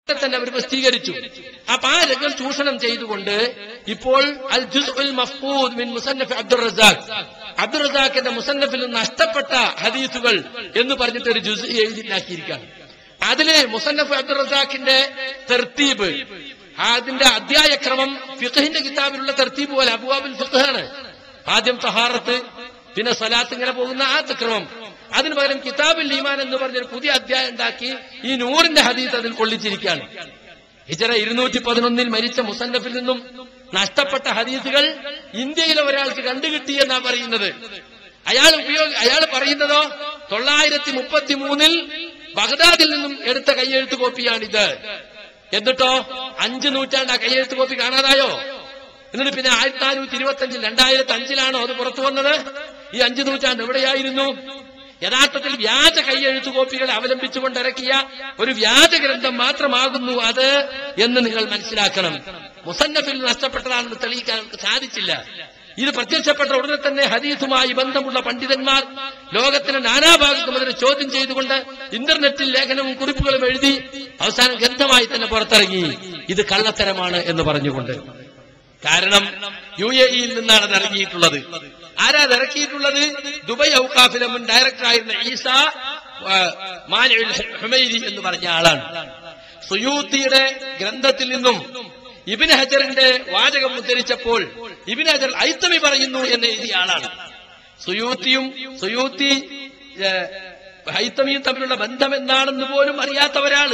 തന്നെ അവർ പ്രസിദ്ധീകരിച്ചു അപ്പൊ ആ രംഗം ചൂഷണം ചെയ്തുകൊണ്ട് ഇപ്പോൾ അൽ ജുസ് ഉൽ മഫ്കൂദ് മിൻ മുസന്നഫ് അബ്ദുൾ റസാഖ് അബ്ദുൾ റസാഖിന്റെ മുസന്നഫിൽ നിന്ന് നഷ്ടപ്പെട്ട ഹദീസുകൾ എന്ന് പറഞ്ഞിട്ട് ഒരു ജുസ് എഴുതിണ്ടാക്കിയിരിക്കുകയാണ് അതില് മുസന്നഫ് അബ്ദുൾ റസാഖിന്റെ തെർത്തീബ് അതിന്റെ അധ്യായക്രമം ഫിഖഹിന്റെ കിതാബിലുള്ള തെർത്തീബ് പോലെ അബുവാബുൽ ഫിഖാണ് ആദ്യം തഹാറത്ത് പിന്നെ സലാത്ത് ഇങ്ങനെ പോകുന്ന ആ ക്രമം അതിന് പകരം കിതാബുൽ ഈമാൻ എന്ന് പറഞ്ഞൊരു പുതിയ അധ്യായം ഉണ്ടാക്കി ഈ നൂറിന്റെ ഹദീസ് അതിൽ കൊള്ളിച്ചിരിക്കുകയാണ് ഹിജറ ഇരുന്നൂറ്റി പതിനൊന്നിൽ മരിച്ച മുസന്നഫിൽ നിന്നും നഷ്ടപ്പെട്ട ഹദീസുകൾ ഇന്ത്യയിലെ ഒരാൾക്ക് കണ്ടുകിട്ടി എന്നാ പറയുന്നത് അയാൾ ഉപയോഗ അയാൾ പറയുന്നതോ തൊള്ളായിരത്തി മുപ്പത്തി മൂന്നിൽ ബഗ്ദാദിൽ നിന്നും എടുത്ത കയ്യെഴുത്ത് കോപ്പിയാണിത് എന്നിട്ടോ അഞ്ച് നൂറ്റാണ്ട് ആ കയ്യെഴുത്ത് കോപ്പി കാണാതായോ എന്നിട്ട് പിന്നെ ആയിരത്തി നാനൂറ്റി ഇരുപത്തി അഞ്ചിൽ രണ്ടായിരത്തി അഞ്ചിലാണോ അത് പുറത്തു വന്നത് ഈ അഞ്ച് നൂറ്റാണ്ട് എവിടെയായിരുന്നു യഥാർത്ഥത്തിൽ വ്യാജ കൈയെഴുത്തു കോപ്പികളെ അവലംബിച്ചുകൊണ്ട് ഇറക്കിയ ഒരു വ്യാജ ഗ്രന്ഥം മാത്രമാകുന്നു അത് എന്ന് നിങ്ങൾ മനസ്സിലാക്കണം മുസന്നഫിൽ നഷ്ടപ്പെട്ടതാണെന്ന് തെളിയിക്കാൻ നമുക്ക് സാധിച്ചില്ല ഇത് പ്രത്യക്ഷപ്പെട്ട ഉടനെ തന്നെ ഹദീസുമായി ബന്ധമുള്ള പണ്ഡിതന്മാർ ലോകത്തിന്റെ നാനാഭാഗത്തും അതിനെ ചോദ്യം ചെയ്തുകൊണ്ട് ഇന്റർനെറ്റിൽ ലേഖനവും കുറിപ്പുകളും എഴുതി അവസാനം ഗ്രന്ഥമായി തന്നെ പുറത്തിറങ്ങി ഇത് കള്ളത്തരമാണ് എന്ന് പറഞ്ഞുകൊണ്ട് കാരണം യു എ ഇയിൽ നിന്നാണ് അത് ഇറങ്ങിയിട്ടുള്ളത് ആരാ അത് ഇറക്കിയിട്ടുള്ളത് ദുബൈ ഔക്കാഫിലെ മുൻ ഡയറക്ടറായിരുന്ന ഈസ ആ, മാനുൽ ഹുമൈരി എന്ന് പറഞ്ഞ ആളാണ് സുയൂത്തിയുടെ ഗ്രന്ഥത്തിൽ നിന്നും ഇബിൻ ഹജറിന്റെ വാചകം ഉദ്ധരിച്ചപ്പോൾ ഇബിൻ ഹജർ ഐത്തമി പറയുന്നു എന്ന് എഴുതിയ ആളാണ് സുയൂത്തിയും സുയൂത്തി ഏ, ഹൈത്തമിയും തമ്മിലുള്ള ബന്ധം എന്താണെന്ന് പോലും അറിയാത്ത ഒരാള്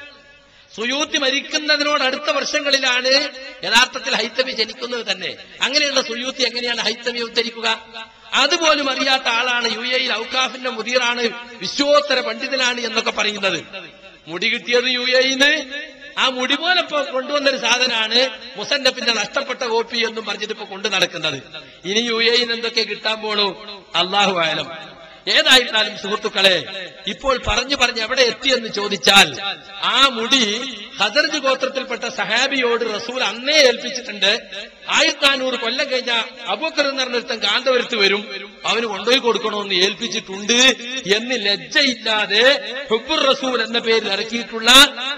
സുയൂത്തി മരിക്കുന്നതിനോട് അടുത്ത വർഷങ്ങളിലാണ് യഥാർത്ഥത്തിൽ ഹൈത്തമി ജനിക്കുന്നത് തന്നെ അങ്ങനെയുള്ള സുയൂത്തി എങ്ങനെയാണ് ഹൈത്തമി ഉദ്ധരിക്കുക അതുപോലും അറിയാത്ത ആളാണ് യു എയിൽ ഔക്കാഫിന്റെ മുതിറാണ് വിശ്വോത്തര പണ്ഡിതനാണ് എന്നൊക്കെ പറയുന്നത് മുടി കിട്ടിയത് യു എയിന്ന് ആ മുടി പോലെ ഇപ്പൊ കൊണ്ടുവന്നൊരു സാധനമാണ് മുസന്നഫിന്റെ നഷ്ടപ്പെട്ട കോപ്പി എന്നും പറഞ്ഞിട്ട് ഇപ്പൊ കൊണ്ടു നടക്കുന്നത് ഇനി യു എയിൽ എന്തൊക്കെ കിട്ടാൻ പോണു അള്ളാഹു ആയാലും ഏതായിരുന്നാലും സുഹൃത്തുക്കളെ ഇപ്പോൾ പറഞ്ഞു പറഞ്ഞ് എവിടെ എത്തിയെന്ന് ചോദിച്ചാൽ ആ മുടി ഹദർജ് ഗോത്രത്തിൽപ്പെട്ട സഹാബിയോട് റസൂൽ അന്നേ ഏൽപ്പിച്ചിട്ടുണ്ട് ആയിരത്തി നാനൂറ് കൊല്ലം കഴിഞ്ഞ അബൂക്കർ എന്ന് പറഞ്ഞൊരുത്തൻ കാന്തപുരത്ത് വരും അവന് കൊണ്ടുപോയി കൊടുക്കണമെന്ന് ഏൽപ്പിച്ചിട്ടുണ്ട് എന്ന് ലജ്ജയില്ലാതെ ഹുബുർ റസൂൽ എന്ന പേരിൽ ഇറക്കിയിട്ടുള്ള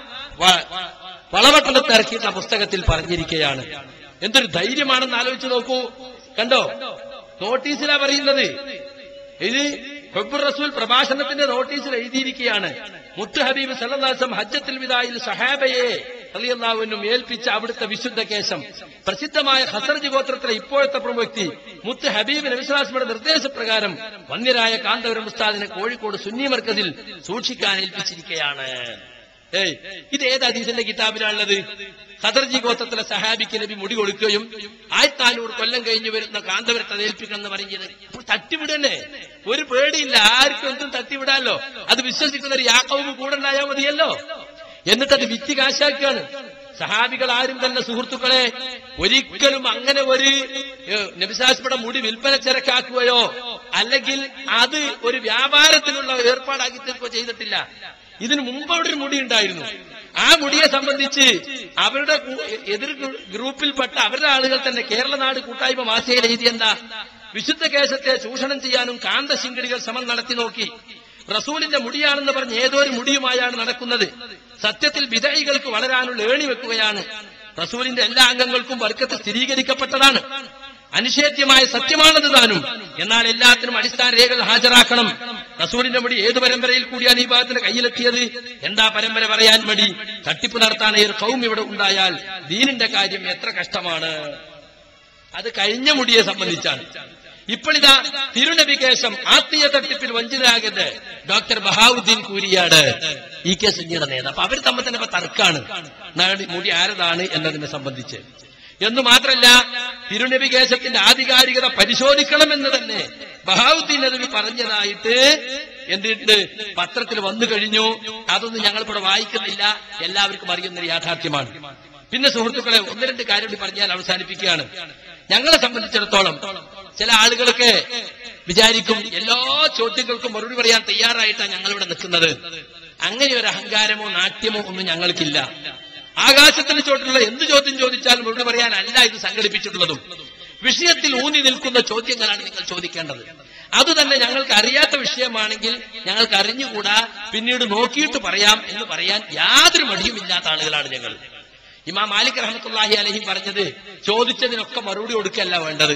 വ- വളവട്ടണത്ത് ഇറക്കിയിട്ടുള്ള പുസ്തകത്തിൽ പറഞ്ഞിരിക്കുകയാണ് എന്തൊരു ധൈര്യമാണെന്ന് ആലോചിച്ച് നോക്കൂ കണ്ടോ നോട്ടീസിലാ പറയുന്നത് ഇത് ഹുബുർ റസൂൽ പ്രഭാഷണത്തിന്റെ നോട്ടീസിൽ എഴുതിയിരിക്കുകയാണ് മുത്ത് ഹബീബ് സല്ലാസം ഹജ്ജത്തിൽ വിദായിൽ സഹാബയെ അലിയല്ലാവിനും ഏൽപ്പിച്ച അവിടുത്തെ വിശുദ്ധ കേശം പ്രസിദ്ധമായ ഹസർജ് ഗോത്രത്തിലെ ഇപ്പോഴത്തെ പ്രമുക്തി മുത്ത് ഹബീബ് നബിസ്ലാസ്മയുടെ നിർദ്ദേശപ്രകാരം വന്യരായ കാന്തപുരം ഉസ്താദിനെ കോഴിക്കോട് സുന്നി മർക്കസിൽ സൂക്ഷിക്കാൻ ഏൽപ്പിച്ചിരിക്കുകയാണ് ഏയ് ഇത് ഏത് ഹദീസിന്റെ കിതാബിലാണുള്ളത് ഖദർജി ഗോത്രത്തിലെ സഹാബിക്ക് നബി മുടി കൊടുക്കുകയും ആയിരത്തി നാനൂറ് കൊല്ലം കഴിഞ്ഞ് വരുന്ന കാന്തപുരത്തെ ഏൽപ്പിക്കണം എന്ന് പറയുന്നത് ഇപ്പോൾ തട്ടിവിടന്നെ ഒരു പേടിയില്ല ആർക്കും എന്തും തട്ടിവിടാലോ അത് വിശ്വസിക്കുന്ന ഒരു യാക്കവും കൂടെ ഉണ്ടായാൽ മതിയല്ലോ എന്നിട്ടത് വിറ്റ് കാശാക്കുകയാണ് സഹാബികൾ ആരും തന്നെ സുഹൃത്തുക്കളെ ഒരിക്കലും അങ്ങനെ ഒരു ഏഹ്, നബിസാസ്മയുടെ മുടി വിൽപ്പന ചരക്കാക്കുകയോ അല്ലെങ്കിൽ അത് ഒരു വ്യാപാരത്തിനുള്ള ഏർപ്പാടാക്കി തീർക്കുകയോ ചെയ്തിട്ടില്ല ഇതിനു മുമ്പ് അവിടെ ഒരു മുടി ഉണ്ടായിരുന്നു ആ മുടിയെ സംബന്ധിച്ച് അവരുടെ കൂ- എതിർ ഗ്രൂ- ഗ്രൂപ്പിൽപ്പെട്ട അവരുടെ ആളുകൾ തന്നെ കേരള നാട് കൂട്ടായ്മ മാസികയിൽ എഴുതി എന്താ വിശുദ്ധ കേശത്തെ ചൂഷണം ചെയ്യാനും കാന്തശിങ്കടികൾ ശ്രമം നടത്തി നോക്കി റസൂലിന്റെ മുടിയാണെന്ന് പറഞ്ഞ് ഏതോ ഒരു മുടിയുമായാണ് നടക്കുന്നത് സത്യത്തിൽ വിധേയികൾക്ക് വളരാനുള്ള ഏണി വെക്കുകയാണ് റസൂലിന്റെ എല്ലാ അംഗങ്ങൾക്കും വർക്കത്ത് സ്ഥിരീകരിക്കപ്പെട്ടതാണ് അനിഷേധ്യമായ സത്യമാണത് താനും എന്നാൽ എല്ലാത്തിനും അടിസ്ഥാന രേഖകൾ ഹാജരാക്കണം റസൂലിന്റെ മുടി ഏത് പരമ്പരയിൽ കൂടിയാണ് ഈ ഭാഗത്തിന്റെ കയ്യിലെത്തിയത് എന്താ പരമ്പര പറയാൻ മടി തട്ടിപ്പ് നടത്താൻ ഒരു കൗം ഇവിടെ ഉണ്ടായാൽ ദീനിന്റെ കാര്യം എത്ര കഷ്ടമാണ് അത് കഴിഞ്ഞ മുടിയെ സംബന്ധിച്ചാണ് ഇപ്പോഴിതാ തിരുനബി കേശം ആത്മീയ തട്ടിപ്പിൽ വഞ്ചിതരാകരുത് doctor Bahauddeen Kooriyad E K സുഞ്ഞിയുടെ നേതാവ് അപ്പൊ അവർ തമ്മിൽ തന്നെ ഇപ്പൊ തർക്കാണ് നാടി- മുടി ആരതാണ് എന്നതിനെ സംബന്ധിച്ച് എന്ന് മാത്രല്ല തിരുനബി കേശത്തിന്റെ ആധികാരികത പരിശോധിക്കണമെന്ന് തന്നെ ബഹാവുദ്ദീൻ നബി പറഞ്ഞതായിട്ട് എന്തിട്ട് പത്രത്തിൽ വന്നു കഴിഞ്ഞു അതൊന്നും ഞങ്ങൾ ഇവിടെ വായിക്കുന്നില്ല എല്ലാവർക്കും അറിയുന്ന ഒരു യാഥാർത്ഥ്യമാണ് പിന്നെ സുഹൃത്തുക്കളെ ഒന്ന് രണ്ട് കാര്യം കൂടി പറഞ്ഞാൽ അവസാനിപ്പിക്കുകയാണ് ഞങ്ങളെ സംബന്ധിച്ചിടത്തോളം ചില ആളുകളൊക്കെ വിചാരിക്കും എല്ലാ ചോദ്യങ്ങൾക്കും മറുപടി പറയാൻ തയ്യാറായിട്ടാണ് ഞങ്ങൾ ഇവിടെ നിൽക്കുന്നത് അങ്ങനെ ഒരു അഹങ്കാരമോ നാട്യമോ ഒന്നും ഞങ്ങൾക്കില്ല ആകാശത്തിന് ചോട്ടിലുള്ള എന്ത് ചോദ്യം ചോദിച്ചാലും മറുപടി പറയാനല്ല ഇത് സംഘടിപ്പിച്ചിട്ടുള്ളതും വിഷയത്തിൽ ഊന്നി നിൽക്കുന്ന ചോദ്യങ്ങളാണ് നിങ്ങൾ ചോദിക്കേണ്ടത് അത് തന്നെ ഞങ്ങൾക്ക് അറിയാത്ത വിഷയമാണെങ്കിൽ ഞങ്ങൾക്ക് അറിഞ്ഞുകൂടാ പിന്നീട് നോക്കിയിട്ട് പറയാം എന്ന് പറയാൻ യാതൊരു മടിയുമില്ലാത്ത ആളുകളാണ് ഞങ്ങൾ ഇമാം മാലിക് റഹമത്തുല്ലാഹി അലഹി പറഞ്ഞത് ചോദിച്ചതിനൊക്കെ മറുപടി കൊടുക്കല്ല വേണ്ടത്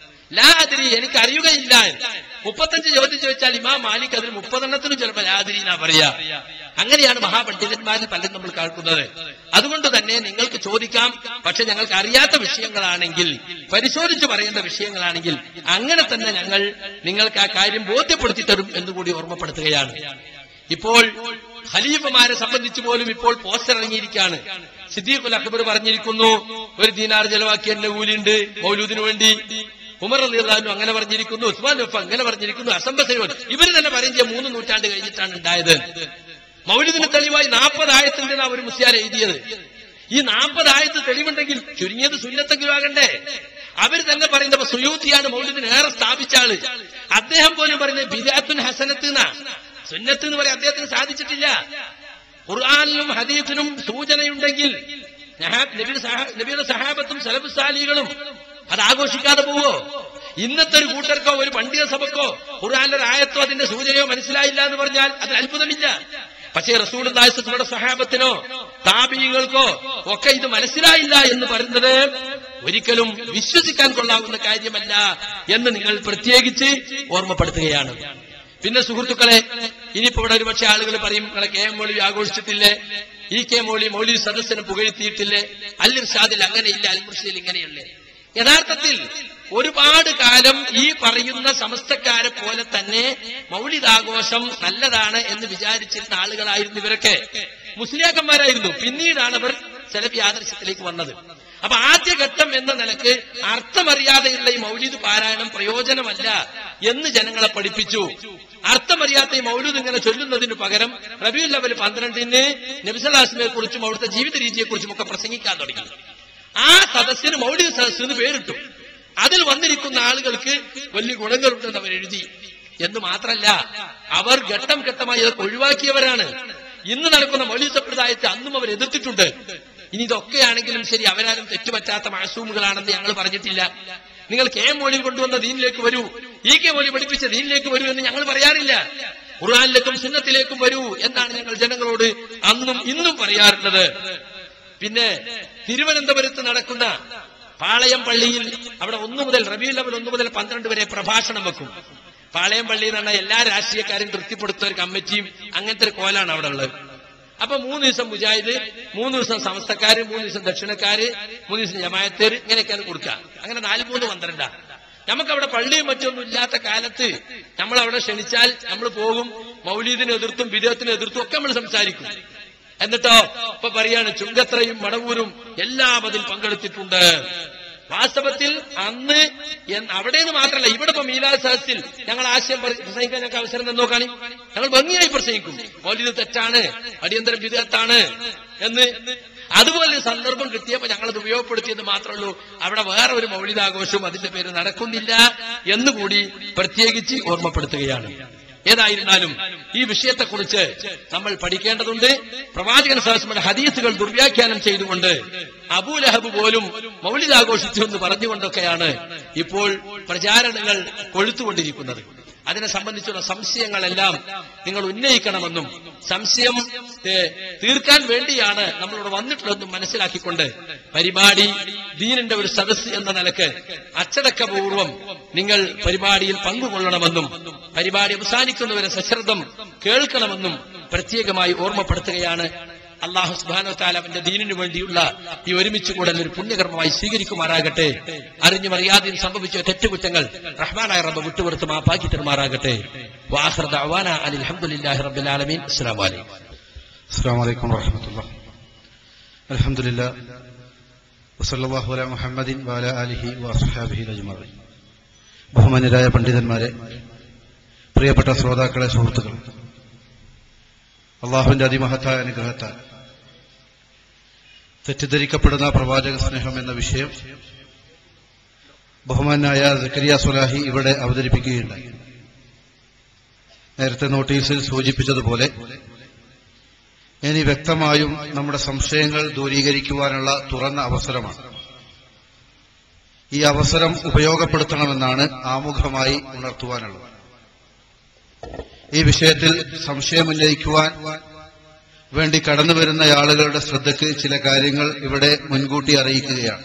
ലാ അതിരി എനിക്ക് അറിയുകയില്ല മുപ്പത്തഞ്ച് ചോദ്യം ചോദിച്ചാൽ ഇമാം മാലിക് അതിന് മുപ്പതെണ്ണത്തിനും ചിലപ്പോൾ ലാതിരി എന്നാ പറയാ അങ്ങനെയാണ് മഹാപണ്ഡിതന്മാരിൽ പലരും നമ്മൾ കേൾക്കുന്നത് അതുകൊണ്ട് തന്നെ നിങ്ങൾക്ക് ചോദിക്കാം പക്ഷെ ഞങ്ങൾക്ക് അറിയാത്ത വിഷയങ്ങളാണെങ്കിൽ പരിശോധിച്ച് പറയേണ്ട വിഷയങ്ങളാണെങ്കിൽ അങ്ങനെ തന്നെ ഞങ്ങൾ നിങ്ങൾക്ക് ആ കാര്യം ബോധ്യപ്പെടുത്തി തരും എന്നുകൂടി ഓർമ്മപ്പെടുത്തുകയാണ് ഇപ്പോൾ ഖലീഫമാരെ സംബന്ധിച്ച് പോലും ഇപ്പോൾ പോസ്റ്റർ ഇറങ്ങിയിരിക്കുകയാണ് സിദ്ദീഖുൽ അക്ബർ പറഞ്ഞിരിക്കുന്നു ഒരു ദീനാർ ചെലവാക്കി എന്നെ കൂലിണ്ട് മൗലൂദിനു വേണ്ടി ഉമർ അലി അള്ളഹാനു അങ്ങനെ പറഞ്ഞിരിക്കുന്നു ഉസ്മാൻ വഫ് അങ്ങനെ പറഞ്ഞിരിക്കുന്നു അസംബസൈവൻ ഇവർ തന്നെ പറയുക മൂന്ന് നൂറ്റാണ്ട് കഴിഞ്ഞിട്ടാണ് ഉണ്ടായത് മൗലിദിന് തെളിവായി നാൽപ്പത് ആയത്തിന്റെ ഒരു മുസ്ലിയാർ എഴുതിയത് ഈ നാൽപ്പത് ആയത്ത് തെളിവുണ്ടെങ്കിൽ ചുരുങ്ങിയത് സുന്നത്തെങ്കിലും ആകണ്ടേ അവർ തന്നെ പറയുന്നത് സുയൂത്തിയാണ് മൗലിദിന് ഏറെ സ്ഥാപിച്ച ആള് അദ്ദേഹം പോലും പറയുന്നത് ബിദാത്തുൻ ഹസനത്ത് എന്നാ സുന്നത്ത് എന്ന് പറയാൻ അദ്ദേഹത്തിന് സാധിച്ചിട്ടില്ല ഖുർആാനിലും ഹദീഫിനും സൂചനയുണ്ടെങ്കിൽ നഹാ- നബിയുടെ സഹാ- നബിയുടെ സഹാബത്തും സലബ് സാലികളും അത് ആഘോഷിക്കാതെ പോവോ ഇന്നത്തെ ഒരു കൂട്ടർക്കോ ഒരു പണ്ഡിത സഭക്കോ ഖുർആാനിലെ ഒരു ആയത്തോ അതിന്റെ സൂചനയോ മനസ്സിലായില്ല എന്ന് പറഞ്ഞാൽ അതിൽ അത്ഭുതമില്ല പക്ഷേ റസൂൽ ദാസങ്ങളുടെ സഹാബത്തിനോ താപീയങ്ങൾക്കോ ഒക്കെ ഇത് മനസ്സിലായില്ല എന്ന് പറയുന്നത് ഒരിക്കലും വിശ്വസിക്കാൻ കൊള്ളാവുന്ന കാര്യമല്ല എന്ന് നിങ്ങൾ പ്രത്യേകിച്ച് ഓർമ്മപ്പെടുത്തുകയാണ് പിന്നെ സുഹൃത്തുക്കളെ ഇനിയിപ്പോ ഇവിടെ ഒരുപക്ഷെ ആളുകൾ പറയും നിങ്ങളെ കെ എം മൗലവി ആഘോഷിച്ചിട്ടില്ലേ ഈ കെ മൗലി മൗലി സദസ്സിനെ പുകഴ്ത്തിയിട്ടില്ലേ അൽ ഇർഷാദിൽ അങ്ങനെയില്ല അൽ മുർഷിദിൽ ഇങ്ങനെയല്ലേ യഥാർത്ഥത്തിൽ ഒരുപാട് കാലം ഈ പറയുന്ന സമസ്തക്കാരെ പോലെ തന്നെ മൗലികാഘോഷം നല്ലതാണ് എന്ന് വിചാരിച്ചിരുന്ന ആളുകളായിരുന്നു ഇവരൊക്കെ മുസ്ലിയാക്കന്മാരായിരുന്നു പിന്നീടാണ് അവർ സെലഫി ആദർശത്തിലേക്ക് വന്നത് അപ്പൊ ആദ്യഘട്ടം എന്ന നിലക്ക് അർത്ഥമറിയാതെയുള്ള ഈ മൗലിദ് പാരായണം പ്രയോജനമല്ല എന്ന് ജനങ്ങളെ പഠിപ്പിച്ചു അർത്ഥമറിയാത്ത ഈ മൗലൂദ് ഇങ്ങനെ ചൊല്ലുന്നതിന് പകരം റബിയുൽ ലെവൽ പന്ത്രണ്ടിന് നബിസലാസിനെ കുറിച്ചും അവിടുത്തെ ജീവിത രീതിയെ കുറിച്ചും ഒക്കെ പ്രസംഗിക്കാൻ തുടങ്ങി ആ സദസ്സിന് മൗലിക സദസ് എന്ന് പേരിട്ടു അതിൽ വന്നിരിക്കുന്ന ആളുകൾക്ക് വലിയ ഗുണങ്ങളുണ്ടെന്ന് അവർ എഴുതി എന്ന് മാത്രല്ല അവർ ഘട്ടം ഘട്ടമായി അതൊക്കെ ഒഴിവാക്കിയവരാണ് ഇന്ന് നടക്കുന്ന മൗലിക സമ്പ്രദായത്തെ അന്നും അവർ എതിർത്തിട്ടുണ്ട് ഇനി ഇതൊക്കെയാണെങ്കിലും ശരി അവരാരും തെറ്റുപറ്റാത്ത മാസൂമുകളാണെന്ന് ഞങ്ങൾ പറഞ്ഞിട്ടില്ല നിങ്ങൾ കെ എം മോളി കൊണ്ടുവന്ന ദീനിലേക്ക് വരൂ ഈ കെ മോളി പഠിപ്പിച്ച ദീനിലേക്ക് വരൂ എന്ന് ഞങ്ങൾ പറയാറില്ല ഖുർആാനിലേക്കും സുന്നത്തിലേക്കും വരൂ എന്നാണ് ഞങ്ങൾ ജനങ്ങളോട് അന്നും ഇന്നും പറയാറുള്ളത് പിന്നെ തിരുവനന്തപുരത്ത് നടക്കുന്ന പാളയം പള്ളിയിൽ അവിടെ ഒന്നു മുതൽ റബീ ലെവൽ ഒന്നു മുതൽ പന്ത്രണ്ട് വരെ പ്രഭാഷണം വെക്കും പാളയം പള്ളി എന്ന് പറഞ്ഞാൽ എല്ലാ രാഷ്ട്രീയക്കാരും തൃപ്തിപ്പെടുത്തുന്ന ഒരു കമ്മിറ്റിയും അങ്ങനത്തെ ഒരു കോലാണ് അവിടെ ഉള്ളത് അപ്പൊ മൂന്ന് ദിവസം മുജാഹിദ് മൂന്ന് ദിവസം സമസ്തക്കാര് മൂന്ന് ദിവസം ദക്ഷിണക്കാര് മൂന്ന് ദിവസം ജമായത്തേര് ഇങ്ങനെയൊക്കെയാണ് കൊടുക്കുക അങ്ങനെ നാല് മൂന്ന് പന്ത്രണ്ടാ നമുക്കവിടെ പള്ളിയും മറ്റൊന്നും ഇല്ലാത്ത കാലത്ത് നമ്മൾ അവിടെ ക്ഷണിച്ചാൽ നമ്മൾ പോകും മൗലീദിനെ എതിർത്തും വിദേഹത്തിനെ എതിർത്തും ഒക്കെ നമ്മൾ സംസാരിക്കും എന്നിട്ടോ ഇപ്പൊ പറയാണ് ചുങ്കത്രയും മടവൂരും എല്ലാം അതിൽ പങ്കെടുത്തിട്ടുണ്ട് വാസ്തവത്തിൽ അന്ന് എൻ- അവിടെ നിന്ന് മാത്രമല്ല ഇവിടെ ഇപ്പൊ മീലാദ് സഹസിൽ ഞങ്ങൾ ആശയം പറ- പ്രസംഗിക്കാൻ ഞങ്ങൾക്ക് അവസരം തന്നെ നോക്കാണി ഞങ്ങൾ ഭംഗിയായി പ്രസംഗിക്കും മൗലിദ് തെറ്റാണ് അടിയന്തര വിധേയത്താണ് എന്ന് അതുപോലെ ഒരു സന്ദർഭം കിട്ടിയപ്പോൾ ഞങ്ങളത് ഉപയോഗപ്പെടുത്തിയെന്ന് മാത്രമേ ഉള്ളൂ അവിടെ വേറെ ഒരു മൗലികാഘോഷവും അതിന്റെ പേര് നടക്കുന്നില്ല എന്നുകൂടി പ്രത്യേകിച്ച് ഓർമ്മപ്പെടുത്തുകയാണ് ഏതായിരുന്നാലും ഈ വിഷയത്തെക്കുറിച്ച് നമ്മൾ പഠിക്കേണ്ടതുണ്ട് പ്രവാചകൻ സഹസ്മയുടെ ഹദീസുകൾ ദുർവ്യാഖ്യാനം ചെയ്തുകൊണ്ട് അബൂലഹബ് പോലും മൗലികാഘോഷിച്ചു എന്ന് പറഞ്ഞുകൊണ്ടൊക്കെയാണ് ഇപ്പോൾ പ്രചാരണങ്ങൾ കൊഴുത്തുകൊണ്ടിരിക്കുന്നത് അതിനെ സംബന്ധിച്ചുള്ള സംശയങ്ങളെല്ലാം നിങ്ങൾ ഉന്നയിക്കണമെന്നും സംശയം ഏ, തീർക്കാൻ വേണ്ടിയാണ് നമ്മളിവിടെ വന്നിട്ടുള്ളതെന്നും മനസ്സിലാക്കിക്കൊണ്ട് പരിപാടി ദീനിന്റെ ഒരു സദസ് എന്ന നിലക്ക് അച്ചടക്കപൂർവം നിങ്ങൾ പരിപാടിയിൽ പങ്കുകൊള്ളണമെന്നും പരിപാടി അവസാനിക്കുന്നവരെ സശ്രദ്ധം കേൾക്കണമെന്നും പ്രത്യേകമായി ഓർമ്മപ്പെടുത്തുകയാണ് അള്ളാഹു സുബാനോ താലവന്റെ ദീനിനു വേണ്ടിയുള്ള ഈ ഒരുമിച്ച് കൂടൽ ഒരു പുണ്യകർമ്മമായി സ്വീകരിക്കുമാറാകട്ടെ അറിഞ്ഞും അറിയാതെയും സംഭവിച്ച തെറ്റുകുറ്റങ്ങൾ റഹ്മാനായ റബ്ബ് വിട്ടുകൊടുത്ത് മാപ്പാക്കി തരുമാറാകട്ടെ വാഹൃദ അവാന അലി അലഹമുല്ലാഹി റബ്ബിൽ ആലമീൻ അസ്സലാമു അലൈക്കും السلام عليكم ورحمة الله الحمد لله وصلى الله على محمد وعلى آله وأصحابه أجمعين ബഹുമാന്യരായ പണ്ഡിതന്മാരെ പ്രിയപ്പെട്ട ശ്രോതാക്കളെ സുഹൃത്തുക്കൾ അള്ളാഹുവിന്റെ അതിമഹത്തായ അനുഗ്രഹത്താൽ തെറ്റിദ്ധരിക്കപ്പെടുന്ന പ്രവാചക സ്നേഹം എന്ന വിഷയം ബഹുമാനായ സക്കരിയ സുലാഹി ഇവിടെ അവതരിപ്പിക്കുകയുണ്ടായി നേരത്തെ നോട്ടീസിൽ സൂചിപ്പിച്ചതുപോലെ ഇനി വ്യക്തമായും നമ്മുടെ സംശയങ്ങൾ ദൂരീകരിക്കുവാനുള്ള തുറന്ന അവസരമാണ് ഈ അവസരം ഉപയോഗപ്പെടുത്തണമെന്നാണ് ആമുഖമായി ഉണർത്തുവാനുള്ളത് ഈ വിഷയത്തിൽ സംശയമുന്നയിക്കുവാൻ വേണ്ടി കടന്നു വരുന്ന ആളുകളുടെ ശ്രദ്ധയ്ക്ക് ചില കാര്യങ്ങൾ ഇവിടെ മുൻകൂട്ടി അറിയിക്കുകയാണ്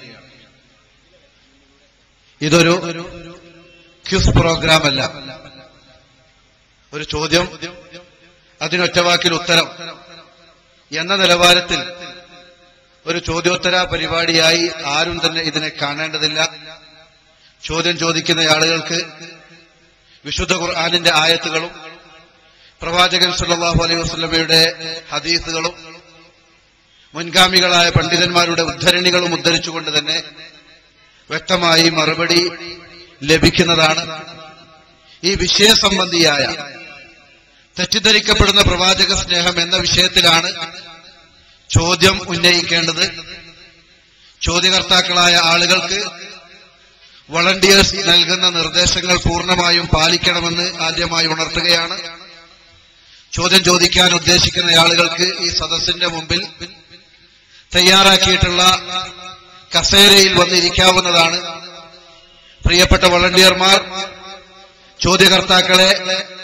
ഇതൊരു ക്യൂസ് പ്രോഗ്രാം അല്ല ഒരു ചോദ്യം അതിനൊറ്റവാക്കിൽ ഉത്തരം എന്ന നിലവാരത്തിൽ ഒരു ചോദ്യോത്തര പരിപാടിയായി ആരും തന്നെ ഇതിനെ കാണേണ്ടതില്ല ചോദ്യം ചോദിക്കുന്ന ആളുകൾക്ക് വിശുദ്ധ ഖുർആാനിന്റെ ആയത്തുകളും പ്രവാചകൻ സല്ലല്ലാഹു അലൈഹി വസല്ലമയുടെ ഹദീസുകളും മുൻഗാമികളായ പണ്ഡിതന്മാരുടെ ഉദ്ധരണികളും ഉദ്ധരിച്ചുകൊണ്ട് തന്നെ വ്യക്തമായി മറുപടി ലഭിക്കുന്നതാണ് ഈ വിഷയസംബന്ധിയായ തെറ്റിദ്ധരിക്കപ്പെടുന്ന പ്രവാചക സ്നേഹം എന്ന വിഷയത്തിലാണ് ചോദ്യം ഉന്നയിക്കേണ്ടത് ചോദ്യകർത്താക്കളായ ആളുകൾക്ക് വളണ്ടിയേഴ്സ് നൽകുന്ന നിർദ്ദേശങ്ങൾ പൂർണ്ണമായും പാലിക്കണമെന്ന് ആദ്യമായി ഉണർത്തുകയാണ് ചോദ്യം ചോദിക്കാൻ ഉദ്ദേശിക്കുന്ന ആളുകൾക്ക് ഈ സദസ്സിന്റെ മുമ്പിൽ തയ്യാറാക്കിയിട്ടുള്ള കസേരയിൽ വന്നിരിക്കാവുന്നതാണ് പ്രിയപ്പെട്ട വളണ്ടിയർമാർ ചോദ്യകർത്താക്കളെ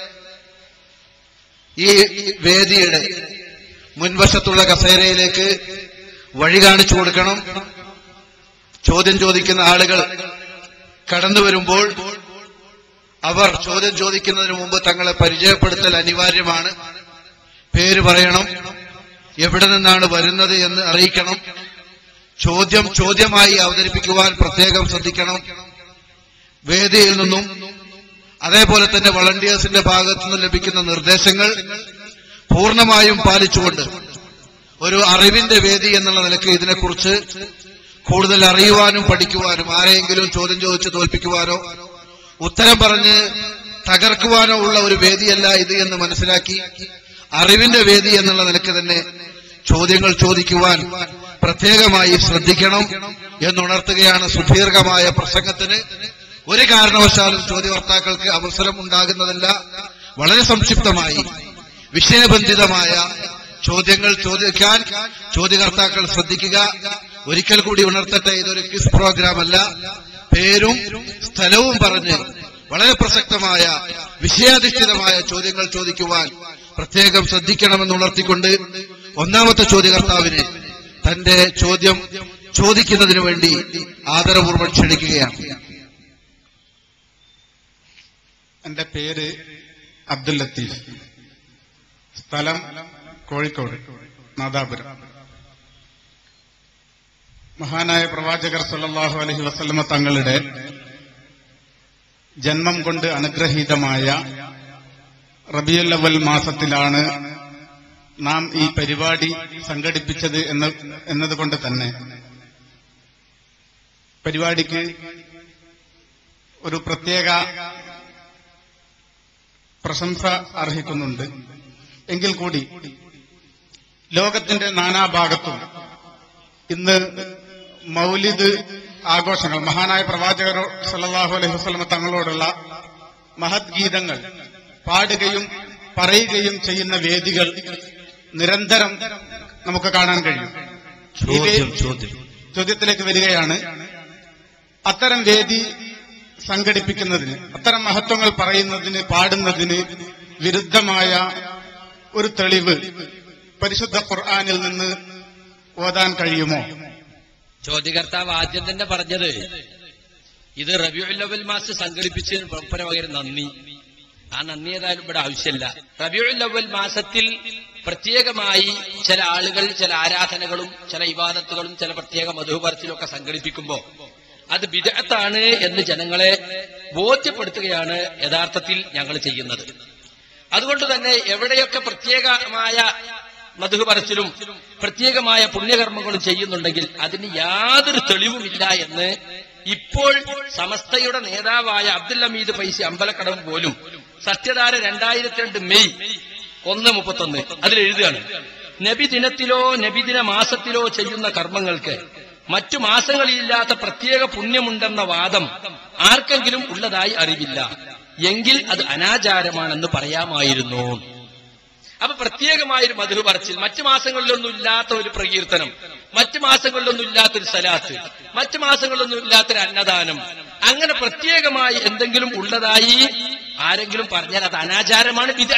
ഈ വേദിയുടെ മുൻവശത്തുള്ള കസേരയിലേക്ക് വഴി കാണിച്ചു കൊടുക്കണം ചോദ്യം ചോദിക്കുന്ന ആളുകൾ കടന്നു വരുമ്പോൾ അവർ ചോദ്യം ചോദിക്കുന്നതിന് മുമ്പ് തങ്ങളെ പരിചയപ്പെടുത്തൽ അനിവാര്യമാണ് പേര് പറയണം എവിടെ നിന്നാണ് വരുന്നത് എന്ന് അറിയിക്കണം ചോദ്യം ചോദ്യമായി അവതരിപ്പിക്കുവാൻ പ്രത്യേകം ശ്രദ്ധിക്കണം വേദിയിൽ നിന്നും അതേപോലെ തന്നെ വളണ്ടിയേഴ്സിന്റെ ഭാഗത്തു നിന്ന് ലഭിക്കുന്ന നിർദ്ദേശങ്ങൾ പൂർണ്ണമായും പാലിച്ചുകൊണ്ട് ഒരു അറിവിന്റെ വേദി എന്നുള്ള നിലയ്ക്ക് ഇതിനെക്കുറിച്ച് കൂടുതൽ അറിയുവാനും പഠിക്കുവാനും ആരെയെങ്കിലും ചോദ്യം ചോദിച്ച് തോൽപ്പിക്കുവാനോ ഉത്തരം പറഞ്ഞ് തകർക്കുവാനോ ഉള്ള ഒരു വേദിയല്ല ഇത് എന്ന് മനസ്സിലാക്കി അറിവിന്റെ വേദി എന്നുള്ള നിലയ്ക്ക് തന്നെ ചോദ്യങ്ങൾ ചോദിക്കുവാൻ പ്രത്യേകമായി ശ്രദ്ധിക്കണം എന്നുണർത്തുകയാണ് സുദീർഘമായ പ്രസംഗത്തിന് ഒരു കാരണവശാലും ചോദ്യകർത്താക്കൾക്ക് അവസരം ഉണ്ടാകുന്നതല്ല വളരെ സംക്ഷിപ്തമായി വിഷയബന്ധിതമായ ചോദ്യങ്ങൾ ചോദിക്കാൻ ചോദ്യകർത്താക്കൾ ശ്രദ്ധിക്കുക ഒരിക്കൽ കൂടി ഉണർത്തട്ടെ ഇതൊരു ക്വിസ് പ്രോഗ്രാം അല്ല പേരും സ്ഥലവും പറഞ്ഞ് വളരെ പ്രസക്തമായ വിഷയാധിഷ്ഠിതമായ ചോദ്യങ്ങൾ ചോദിക്കുവാൻ പ്രത്യേകം ശ്രദ്ധിക്കണമെന്ന് ഉണർത്തിക്കൊണ്ട് ഒന്നാമത്തെ ചോദ്യകർത്താവിന് തന്റെ ചോദ്യം ചോദിക്കുന്നതിനു വേണ്ടി ആദരപൂർവ്വം ക്ഷണിക്കുകയാണ് എന്റെ പേര് അബ്ദുൽ ലത്തീഫ് സ്ഥലം കോഴിക്കോട് നാദാപുരം മഹാനായ പ്രവാചകർ സല്ലല്ലാഹു അലൈഹി വസല്ലമ തങ്ങളുടെ ജന്മം കൊണ്ട് അനുഗ്രഹീതമായ റബിയുൽ അവൽ മാസത്തിലാണ് നാം ഈ പരിപാടി സംഘടിപ്പിച്ചത് എന്ന എന്നതുകൊണ്ട് തന്നെ പരിപാടിക്ക് ഒരു പ്രത്യേക പ്രശംസ അർഹിക്കുന്നുണ്ട് എങ്കിൽ കൂടി ലോകത്തിന്റെ നാനാഭാഗത്തും ഇന്ന് മൗലിദ് ആഘോഷങ്ങൾ മഹാനായ പ്രവാചകർ സല്ലല്ലാഹു അലൈഹി വസല്ലമ തങ്ങളോടുള്ള മഹത് ഗീതങ്ങൾ പാടുകയും പറയുകയും ചെയ്യുന്ന വേദികൾ നിരന്തരം നമുക്ക് കാണാൻ കഴിയും ഈ വേ- ചോദ്യം ചോദ്യം ചോദ്യത്തിലേക്ക് വരികയാണ് അത്തരം വേദി സംഘടിപ്പിക്കുന്നതിന് അത്തരം മഹത്വങ്ങൾ പറയുന്നതിന് പാടുന്നതിന് വിരുദ്ധമായ ഒരു തെളിവ് പരിശുദ്ധ ഖുർആാനിൽ നിന്ന് ഓതാൻ കഴിയുമോ ചോദ്യകർത്താവ് ആദ്യം തന്നെ പറഞ്ഞത് ഇത് റബിയുൽ അവൽ മാസ് സംഘടിപ്പിച്ചതിന് പരമ്പര പകരം നന്ദി ആ നന്ദി ഏതായാലും ഇവിടെ ആവശ്യമില്ല റബിയുൽ അവൽ മാസത്തിൽ പ്രത്യേകമായി ചില ആളുകൾ ചില ആരാധനകളും ചില ഇവാദത്തുകളും ചില പ്രത്യേക മധുപരത്തിലും ഒക്കെ സംഘടിപ്പിക്കുമ്പോൾ അത് വിദഗ്ധാണ് എന്ന് ജനങ്ങളെ ബോധ്യപ്പെടുത്തുകയാണ് യഥാർത്ഥത്തിൽ ഞങ്ങൾ ചെയ്യുന്നത് അതുകൊണ്ട് തന്നെ എവിടെയൊക്കെ പ്രത്യേകമായ മധു പറച്ചിലും പ്രത്യേകമായ പുണ്യകർമ്മങ്ങളും ചെയ്യുന്നുണ്ടെങ്കിൽ അതിന് യാതൊരു തെളിവുമില്ല എന്ന് ഇപ്പോൾ സമസ്തയുടെ നേതാവായ അബ്ദുൽ ഹമീദ് പൈസ അമ്പലക്കടവ് പോലും സത്യധാര രണ്ടായിരത്തി രണ്ട് മെയ് ഒന്ന് മുപ്പത്തൊന്ന് അതിൽ എഴുതുകയാണ് നബിദിനത്തിലോ നബിദിന മാസത്തിലോ ചെയ്യുന്ന കർമ്മങ്ങൾക്ക് മറ്റു മാസങ്ങളിലില്ലാത്ത പ്രത്യേക പുണ്യമുണ്ടെന്ന വാദം ആർക്കെങ്കിലും ഉള്ളതായി അറിവില്ല എങ്കിൽ അത് അനാചാരമാണെന്ന് പറയാമായിരുന്നു അപ്പൊ പ്രത്യേകമായൊരു മധു പറച്ചിൽ മറ്റു മാസങ്ങളിലൊന്നും ഇല്ലാത്ത ഒരു പ്രകീർത്തനം മറ്റു മാസങ്ങളിലൊന്നും ഇല്ലാത്തൊരു സലാത്ത് മറ്റു മാസങ്ങളിലൊന്നും ഇല്ലാത്തൊരു അന്നദാനം അങ്ങനെ പ്രത്യേകമായി എന്തെങ്കിലും ഉള്ളതായി ആരെങ്കിലും പറഞ്ഞാൽ അത് അനാചാരമാണ് ഇത്